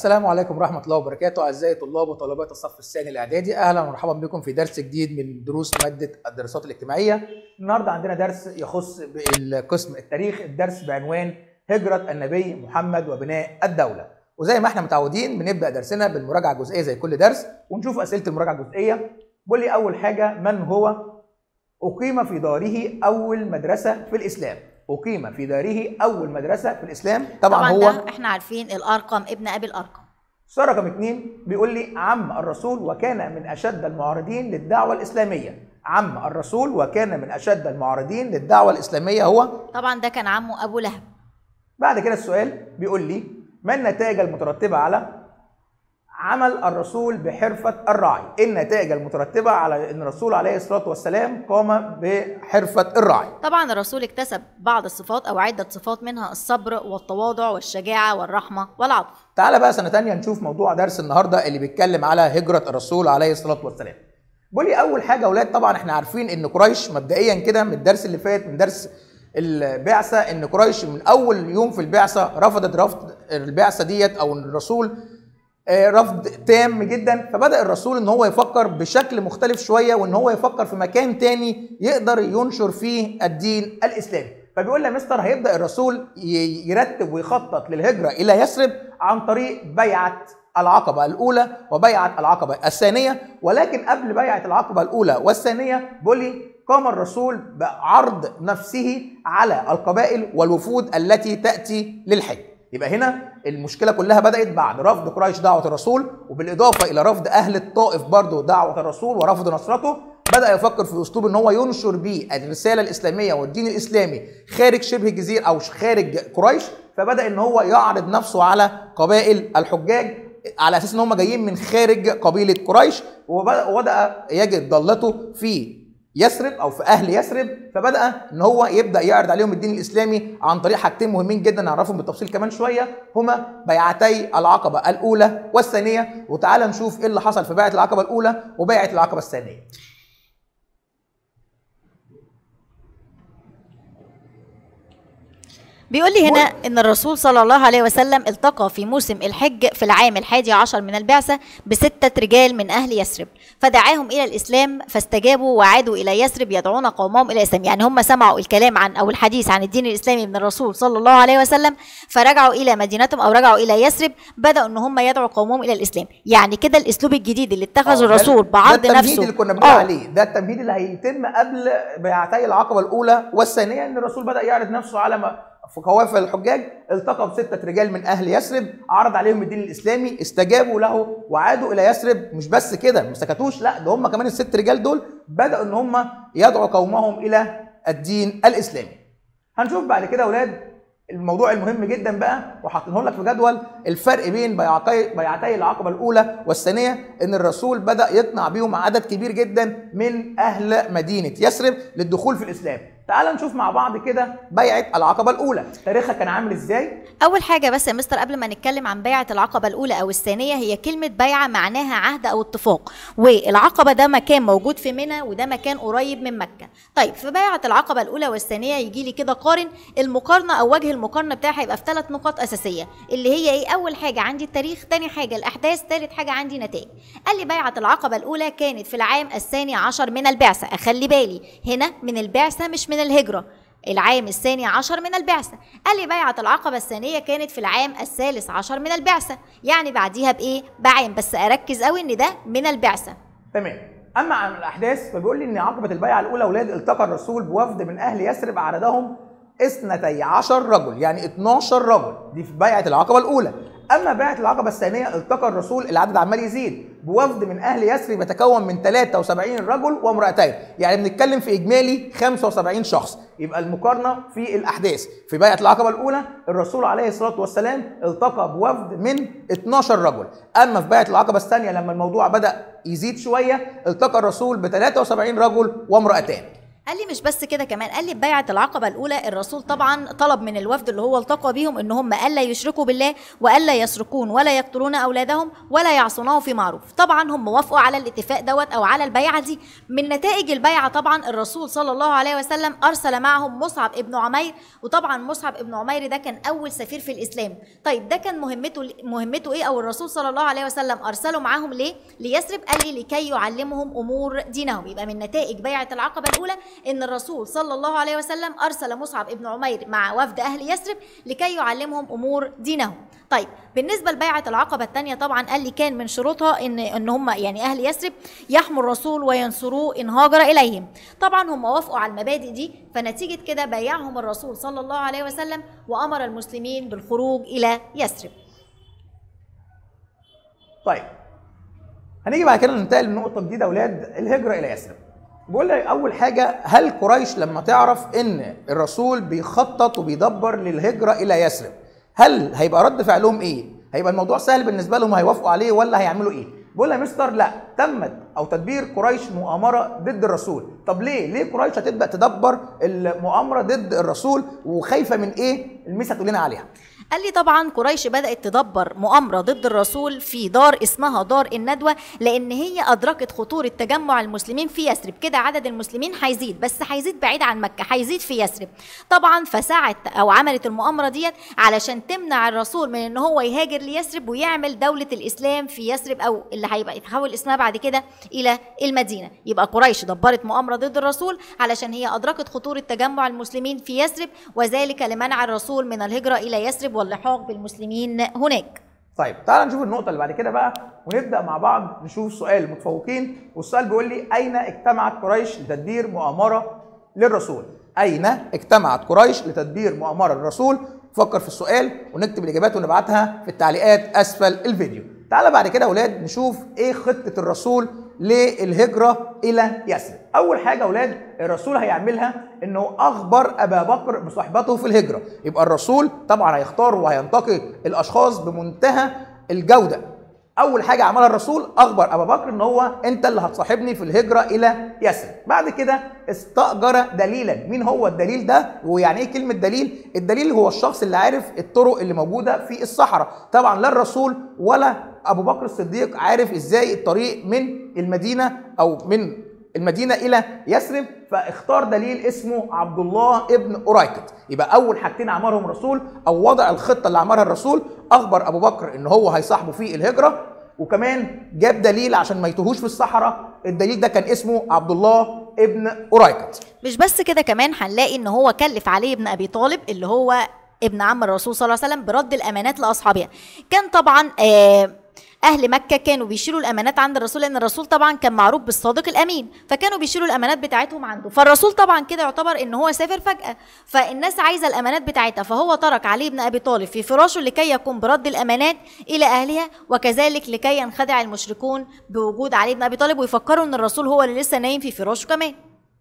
السلام عليكم ورحمة الله وبركاته أعزائي طلاب وطالبات الصف الثاني الإعدادي أهلا ومرحبا بكم في درس جديد من دروس مادة الدراسات الاجتماعية النهاردة عندنا درس يخص بالقسم التاريخ الدرس بعنوان هجرة النبي محمد وبناء الدولة وزي ما احنا متعودين بنبدأ درسنا بالمراجعة الجزئية زي كل درس ونشوف أسئلة المراجعة الجزئية بقول لي أول حاجة من هو أقيم في داره أول مدرسة في الإسلام أقيم في داره أول مدرسة في الإسلام طبعا, طبعا هو ده احنا عارفين الارقم ابن ابي الارقم السؤال رقم اثنين بيقول لي عم الرسول وكان من اشد المعارضين للدعوه الاسلاميه عم الرسول وكان من اشد المعارضين للدعوه الاسلاميه هو طبعا ده كان عمه ابو لهب بعد كده السؤال بيقول لي ما النتائج المترتبه على عمل الرسول بحرفة الراعي إيه النتائج المترتبة على أن الرسول عليه الصلاة والسلام قام بحرفة الراعي طبعا الرسول اكتسب بعض الصفات او عده صفات منها الصبر والتواضع والشجاعه والرحمه والعطف تعالى بقى سنة تانية نشوف موضوع درس النهاردة اللي بيتكلم على هجرة الرسول عليه الصلاة والسلام بقول لي أول حاجة يا أولاد طبعا احنا عارفين إن قريش مبدئيا كده من الدرس اللي فات من درس البعثة إن قريش من أول يوم في البعثة رفضت رفض البعثة ديت أو إن الرسول آه، رفض تام جدا فبدأ الرسول إن هو يفكر بشكل مختلف شوية وإن هو يفكر في مكان تاني يقدر ينشر فيه الدين الإسلامي فبيقول لي يا مستر هيبدا الرسول ي- يرتب ويخطط للهجره الى يثرب عن طريق بيعه العقبه الاولى وبيعه العقبه الثانيه ولكن قبل بيعه العقبه الاولى والثانيه بيقول لي قام الرسول بعرض نفسه على القبائل والوفود التي تاتي للحج يبقى هنا المشكله كلها بدات بعد رفض قريش دعوه الرسول وبالاضافه الى رفض اهل الطائف برضه دعوه الرسول ورفض نصرته بدا يفكر في اسلوب ان هو ينشر بيه الرساله الاسلاميه والدين الاسلامي خارج شبه الجزيره او خارج قريش فبدا ان هو يعرض نفسه على قبائل الحجاج على اساس ان هم جايين من خارج قبيله قريش وبدا وبدأ يجد ضالته في يثرب او في اهل يثرب فبدا ان هو يبدا يعرض عليهم الدين الاسلامي عن طريق حاجتين مهمين جدا نعرفهم بالتفصيل كمان شويه هما بيعتي العقبه الاولى والثانيه وتعال نشوف ايه اللي حصل في بيعه العقبه الاولى وبيعه العقبه الثانيه بيقول لي هنا ان الرسول صلى الله عليه وسلم التقى في موسم الحج في العام الحادي عشر من البعثه بسته رجال من اهل يثرب فدعاهم الى الاسلام فاستجابوا وعادوا الى يثرب يدعون قومهم الى الاسلام يعني هم سمعوا الكلام عن او الحديث عن الدين الاسلامي من الرسول صلى الله عليه وسلم فرجعوا الى مدينتهم او رجعوا الى يثرب بداوا ان هم يدعوا قومهم الى الاسلام يعني كده الاسلوب الجديد اللي اتخذه آه، ده- الرسول ده بعرض التمهيد نفسه اللي كنا بنقول آه. عليه ده التمهيد اللي هيتم قبل بيعتي العقبه الاولى والثانيه ان الرسول بدا يعرض نفسه على ما في قوافل الحجاج التقى بسته رجال من اهل يثرب عرض عليهم الدين الاسلامي استجابوا له وعادوا الى يثرب مش بس كده ما سكتوش لا ده هم كمان الست رجال دول بداوا ان هم يدعوا قومهم الى الدين الاسلامي هنشوف بعد كده يا اولاد الموضوع المهم جدا بقى وحاطينه لك في جدول الفرق بين بيعتي بيعتي العقبه الاولى والثانيه ان الرسول بدا يقنع بيهم عدد كبير جدا من اهل مدينه يثرب للدخول في الاسلام تعال نشوف مع بعض كده بيعه العقبه الاولى تاريخها كان عامل ازاي اول حاجه بس يا مستر قبل ما نتكلم عن بيعه العقبه الاولى او الثانيه هي كلمه بيعه معناها عهد او اتفاق والعقبه ده مكان موجود في منى وده مكان قريب من مكه طيب في بيعه العقبه الاولى والثانيه يجي لي كده قارن المقارنه او وجه المقارنه بتاعها هيبقى في ثلاث نقاط اساسيه اللي هي ايه اول حاجه عندي التاريخ تاني حاجه الاحداث ثالث حاجه عندي نتائج قال لي بيعه العقبه الاولى كانت في العام الثاني عشر من البعثه اخلي بالي هنا من البعثه مش من الهجره العام الثاني عشر من البعثة قال لي بيعة العقبة الثانية كانت في العام الثالث عشر من البعثة يعني بعديها بإيه؟ بعام بس أركز قوي إن ده من البعثة تمام اما عن الاحداث فبيقول لي ان عقبه البيعه الاولى اولاد التقى الرسول بوفد من اهل يثرب عددهم اثنتي عشر رجل يعني 12 رجل دي في بيعه العقبه الاولى اما بيعه العقبه الثانيه التقى الرسول العدد عمال يزيد بوفد من اهل يثرب يتكون من 73 رجل وامراتين يعني بنتكلم في اجمالي 75 شخص يبقى المقارنه في الاحداث في بيعه العقبه الاولى الرسول عليه الصلاه والسلام التقى بوفد من 12 رجل اما في بيعه العقبه الثانيه لما الموضوع بدا يزيد شويه التقى الرسول ب 73 رجل وامراتان قال لي مش بس كده كمان قال لي ببيعة العقبة الأولى الرسول طبعا طلب من الوفد اللي هو التقى بيهم إن هم ألا يشركوا بالله وألا يسرقون ولا يقتلون أولادهم ولا يعصونه في معروف طبعا هم وافقوا على الاتفاق دوت أو على البيعة دي من نتائج البيعة طبعا الرسول صلى الله عليه وسلم أرسل معهم مصعب ابن عمير وطبعا مصعب ابن عمير ده كان أول سفير في الإسلام طيب ده كان مهمته مهمته إيه أو الرسول صلى الله عليه وسلم أرسله معاهم ليه ليثرب قال لي لكي يعلمهم أمور دينهم يبقى من نتائج بيعة العقبة الأولى ان الرسول صلى الله عليه وسلم ارسل مصعب ابن عمير مع وفد اهل يثرب لكي يعلمهم امور دينهم طيب بالنسبه لبيعه العقبه الثانيه طبعا قال لي كان من شروطها ان ان هم يعني اهل يثرب يحموا الرسول وينصروه ان هاجر اليهم طبعا هم وافقوا على المبادئ دي فنتيجه كده بايعهم الرسول صلى الله عليه وسلم وامر المسلمين بالخروج الى يثرب طيب هنيجي بعد كده ننتقل لنقطه جديده اولاد الهجره الى يثرب بقول لك اول حاجه هل قريش لما تعرف ان الرسول بيخطط وبيدبر للهجره الى يثرب هل هيبقى رد فعلهم ايه هيبقى الموضوع سهل بالنسبه لهم هيوافقوا عليه ولا هيعملوا ايه بقول يا مستر لا تمت او تدبير قريش مؤامره ضد الرسول طب ليه ليه قريش هتبدا تدبر المؤامره ضد الرسول وخايفه من ايه الميس هتقول لنا عليها قال لي طبعا قريش بدأت تدبر مؤامرة ضد الرسول في دار اسمها دار الندوة لأن هي أدركت خطورة تجمع المسلمين في يثرب كده عدد المسلمين هيزيد بس هيزيد بعيد عن مكة هيزيد في يثرب طبعا فسعت أو عملت المؤامرة ديت علشان تمنع الرسول من إن هو يهاجر ليثرب ويعمل دولة الإسلام في يثرب أو اللي هيبقى يتحول اسمها بعد كده إلى المدينة يبقى قريش دبرت مؤامرة ضد الرسول علشان هي أدركت خطورة تجمع المسلمين في يثرب وذلك لمنع الرسول من الهجرة إلى يثرب واللحاق بالمسلمين هناك طيب تعال نشوف النقطة اللي بعد كده بقى ونبدأ مع بعض نشوف سؤال المتفوقين والسؤال بيقول لي أين اجتمعت قريش لتدبير مؤامرة للرسول؟ أين اجتمعت قريش لتدبير مؤامرة للرسول؟ فكر في السؤال ونكتب الإجابات ونبعتها في التعليقات أسفل الفيديو. تعال بعد كده يا أولاد نشوف إيه خطة الرسول للهجرة إلى يثرب. أول حاجة يا أولاد الرسول هيعملها إنه أخبر أبا بكر بصحبته في الهجرة. يبقى الرسول طبعا هيختار وهينتقي الأشخاص بمنتهى الجودة. أول حاجة عملها الرسول أخبر أبا بكر إن هو أنت اللي هتصاحبني في الهجرة إلى يثرب. بعد كده استأجر دليلا، مين هو الدليل ده؟ ويعني إيه كلمة دليل؟ الدليل هو الشخص اللي عارف الطرق اللي موجودة في الصحراء. طبعا لا الرسول ولا ابو بكر الصديق عارف ازاي الطريق من المدينه او من المدينه الى يثرب فاختار دليل اسمه عبد الله ابن أريكت يبقى اول حاجتين عملهم الرسول او وضع الخطه اللي عملها الرسول اخبر ابو بكر ان هو هيصاحبه في الهجره وكمان جاب دليل عشان ما يتوهوش في الصحراء الدليل ده كان اسمه عبد الله ابن أريكت مش بس كده كمان هنلاقي ان هو كلف علي ابن ابي طالب اللي هو ابن عم الرسول صلى الله عليه وسلم برد الامانات لاصحابها كان طبعا آه اهل مكه كانوا بيشيلوا الامانات عند الرسول لان الرسول طبعا كان معروف بالصادق الامين فكانوا بيشيلوا الامانات بتاعتهم عنده فالرسول طبعا كده يعتبر ان هو سافر فجاه فالناس عايزه الامانات بتاعتها فهو ترك علي بن ابي طالب في فراشه لكي يقوم برد الامانات الى اهلها وكذلك لكي ينخدع المشركون بوجود علي بن ابي طالب ويفكروا ان الرسول هو اللي لسه نايم في فراشه كمان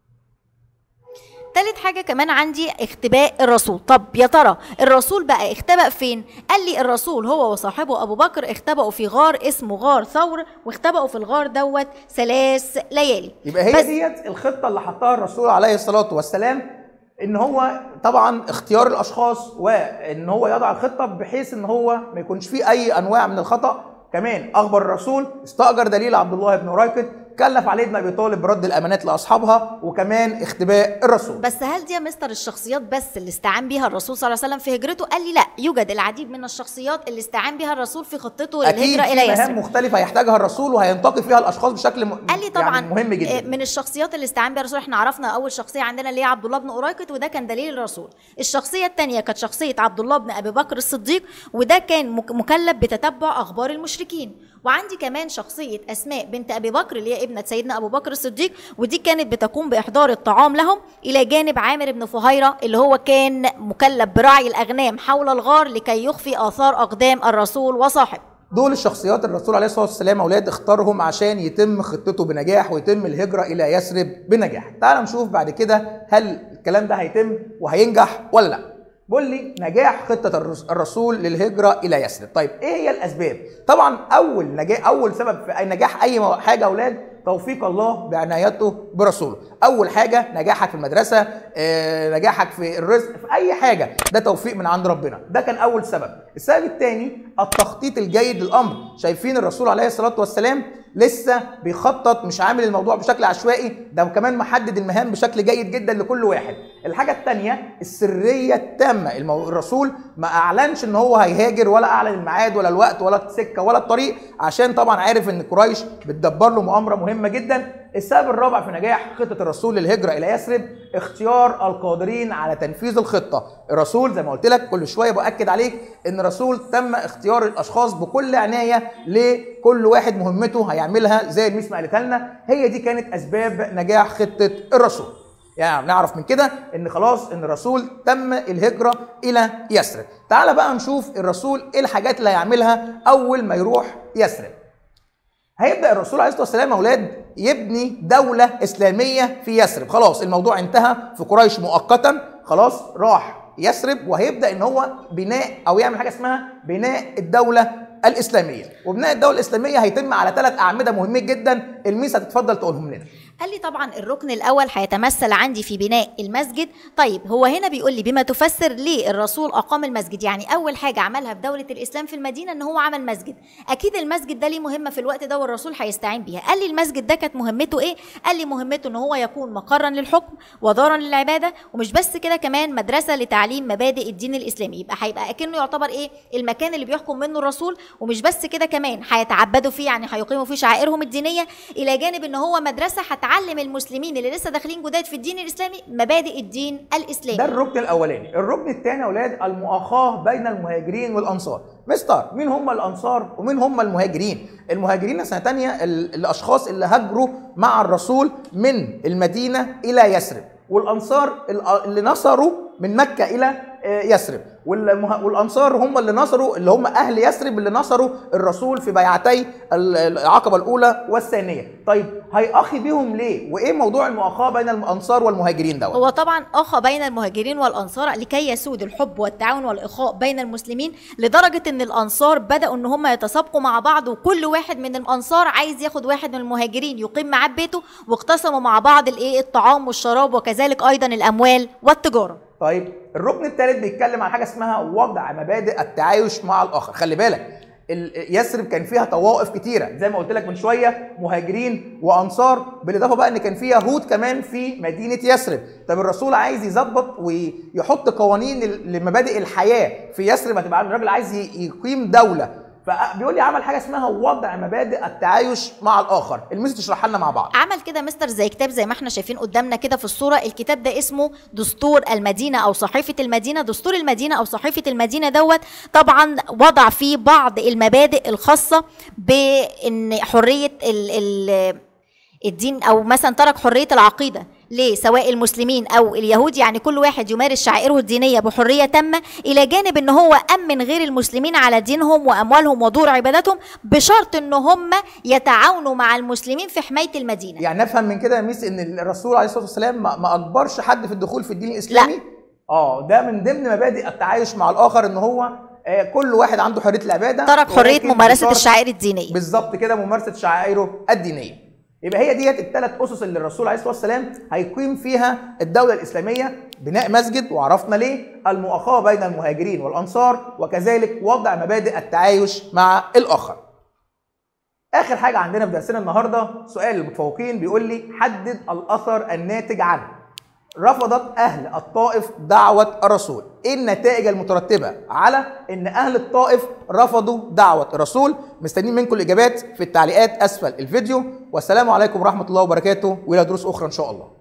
تالت حاجة كمان عندي اختباء الرسول طب يا ترى الرسول بقى اختبأ فين قال لي الرسول هو وصاحبه أبو بكر اختبأوا في غار اسمه غار ثور واختبأوا في الغار دوت ثلاث ليالي يبقى هي بس- ديت الخطه اللي حطها الرسول عليه الصلاه والسلام ان هو طبعا اختيار الاشخاص وان هو يضع الخطه بحيث ان هو ما يكونش فيه اي انواع من الخطا كمان اخبر الرسول استاجر دليل عبد الله بن رايكت كلف علي بن ابي طالب برد الامانات لاصحابها وكمان اختباء الرسول بس هل دي يا مستر الشخصيات بس اللي استعان بيها الرسول صلى الله عليه وسلم في هجرته قال لي لا يوجد العديد من الشخصيات اللي استعان بيها الرسول في خطته اكيد للهجرة في إلى مهام يثرب مختلفه يحتاجها الرسول وهينتقي فيها الاشخاص بشكل م... قال لي طبعا يعني مهم آه، جدا من الشخصيات اللي استعان بها الرسول احنا عرفنا اول شخصيه عندنا اللي هي عبد الله بن أريكت وده كان دليل الرسول الشخصيه الثانيه كانت شخصيه عبد الله بن ابي بكر الصديق وده كان مك- مكلف بتتبع اخبار المشركين وعندي كمان شخصيه اسماء بنت ابي بكر اللي هي ابنه سيدنا ابو بكر الصديق ودي كانت بتقوم باحضار الطعام لهم الى جانب عامر بن فهيره اللي هو كان مكلف براعي الاغنام حول الغار لكي يخفي اثار اقدام الرسول وصاحبه دول الشخصيات الرسول عليه الصلاه والسلام اولاد اختارهم عشان يتم خطته بنجاح ويتم الهجره الى يثرب بنجاح تعال نشوف بعد كده هل الكلام ده هيتم وهينجح ولا لا بيقول لي نجاح خطه الرس- الرسول للهجره الى يثرب طيب ايه هي الاسباب طبعا اول نجاح اول سبب في أي نجاح اي مو- حاجه يا اولاد توفيق الله بعنايته برسوله اول حاجه نجاحك في المدرسه آه، نجاحك في الرزق في اي حاجه ده توفيق من عند ربنا ده كان اول سبب السبب الثاني التخطيط الجيد للامر شايفين الرسول عليه الصلاه والسلام لسه بيخطط مش عامل الموضوع بشكل عشوائي ده كمان محدد المهام بشكل جيد جدا لكل واحد الحاجه الثانيه السريه التامه المو... الرسول ما اعلنش ان هو هيهاجر ولا اعلن الميعاد ولا الوقت ولا السكه ولا الطريق عشان طبعا عارف ان قريش بتدبر له مؤامره مهمه جدا السبب الرابع في نجاح خطه الرسول للهجره الى يثرب اختيار القادرين على تنفيذ الخطه الرسول زي ما قلت لك كل شويه باكد عليك ان الرسول تم اختيار الاشخاص بكل عنايه لكل واحد مهمته هيعملها زي الميس ما قالتها لنا هي دي كانت اسباب نجاح خطه الرسول يعني نعرف من كده ان خلاص ان الرسول تم الهجره الى يثرب تعال بقى نشوف الرسول ايه الحاجات اللي هيعملها اول ما يروح يثرب هيبدا الرسول عليه الصلاه والسلام يا اولاد يبني دوله اسلاميه في يثرب خلاص الموضوع انتهى في قريش مؤقتا خلاص راح يثرب وهيبدا ان هو بناء او يعمل حاجه اسمها بناء الدوله الاسلاميه وبناء الدوله الاسلاميه هيتم على ثلاث اعمده مهمين جدا الميس هتتفضل تقولهم لنا قال لي طبعا الركن الاول هيتمثل عندي في بناء المسجد طيب هو هنا بيقول لي بما تفسر ليه الرسول اقام المسجد يعني اول حاجه عملها في دوله الاسلام في المدينه ان هو عمل مسجد اكيد المسجد ده ليه مهمه في الوقت ده والرسول هيستعين بيها قال لي المسجد ده كانت مهمته ايه قال لي مهمته ان هو يكون مقرا للحكم ودارا للعباده ومش بس كده كمان مدرسه لتعليم مبادئ الدين الاسلامي يبقى هيبقى اكنه يعتبر ايه المكان اللي بيحكم منه الرسول ومش بس كده كمان هيتعبدوا فيه يعني هيقيموا فيه شعائرهم الدينيه الى جانب ان هو مدرسه هتعلم المسلمين اللي لسه داخلين جداد في الدين الاسلامي مبادئ الدين ده الاسلامي الركن الاولاني الركن الثاني يا اولاد المؤاخاه بين المهاجرين والانصار مستر مين هم الانصار ومين هم المهاجرين المهاجرين سنه ثانيه الاشخاص اللي هاجروا مع الرسول من المدينه الى يثرب والانصار اللي نصروا من مكه الى آه، يثرب والمه... والانصار هم اللي نصروا اللي هم اهل يثرب اللي نصروا الرسول في بيعتي ال- العقبه الاولى والثانيه طيب هيأخي بيهم ليه وايه موضوع المؤاخاه بين الانصار والمهاجرين دوت هو طبعا اخى بين المهاجرين والانصار لكي يسود الحب والتعاون والاخاء بين المسلمين لدرجه ان الانصار بداوا ان هم يتسابقوا مع بعض وكل واحد من الانصار عايز ياخد واحد من المهاجرين يقيم معاه في بيته واقتسموا مع بعض الايه الطعام والشراب وكذلك ايضا الاموال والتجاره طيب الركن الثالث بيتكلم عن حاجه اسمها وضع مبادئ التعايش مع الاخر خلي بالك ال- يثرب كان فيها طوائف كتيره زي ما قلت لك من شويه مهاجرين وانصار بالاضافه بقى ان كان في يهود كمان في مدينه يثرب طب الرسول عايز يظبط ويحط قوانين ل- لمبادئ الحياه في يثرب هتبقى الراجل عايز ي- يقيم دوله فبيقول لي عمل حاجه اسمها وضع مبادئ التعايش مع الاخر الميس تشرحها لنا مع بعض عمل كده مستر زي كتاب زي ما احنا شايفين قدامنا كده في الصوره الكتاب ده اسمه دستور المدينه او صحيفه المدينه دستور المدينه او صحيفه المدينه دوت طبعا وضع فيه بعض المبادئ الخاصه بان حريه ال ال الدين او مثلا ترك حريه العقيده ليه سواء المسلمين او اليهود يعني كل واحد يمارس شعائره الدينيه بحريه تامه الى جانب ان هو امن غير المسلمين على دينهم واموالهم ودور عباداتهم بشرط ان هم يتعاونوا مع المسلمين في حمايه المدينه يعني نفهم من كده يا ميس ان الرسول عليه الصلاه والسلام ما ما اجبرش حد في الدخول في الدين الاسلامي لا. اه ده من ضمن مبادئ التعايش مع الاخر ان هو آه، كل واحد عنده حريه العباده ترك حريه ولكن ممارسه بشرط- الشعائر الدينيه بالظبط كده ممارسه شعائره الدينيه يبقى هي ديت الثلاث اسس اللي الرسول عليه الصلاه والسلام هيقيم فيها الدوله الاسلاميه بناء مسجد وعرفنا ليه المؤاخاه بين المهاجرين والانصار وكذلك وضع مبادئ التعايش مع الاخر اخر حاجه عندنا في درسنا النهارده سؤال المتفوقين بيقول لي حدد الاثر الناتج عنه رفضت اهل الطائف دعوه الرسول ايه النتائج المترتبه على ان اهل الطائف رفضوا دعوه الرسول مستنيين منكم الاجابات في التعليقات اسفل الفيديو والسلام عليكم ورحمه الله وبركاته والى دروس اخرى ان شاء الله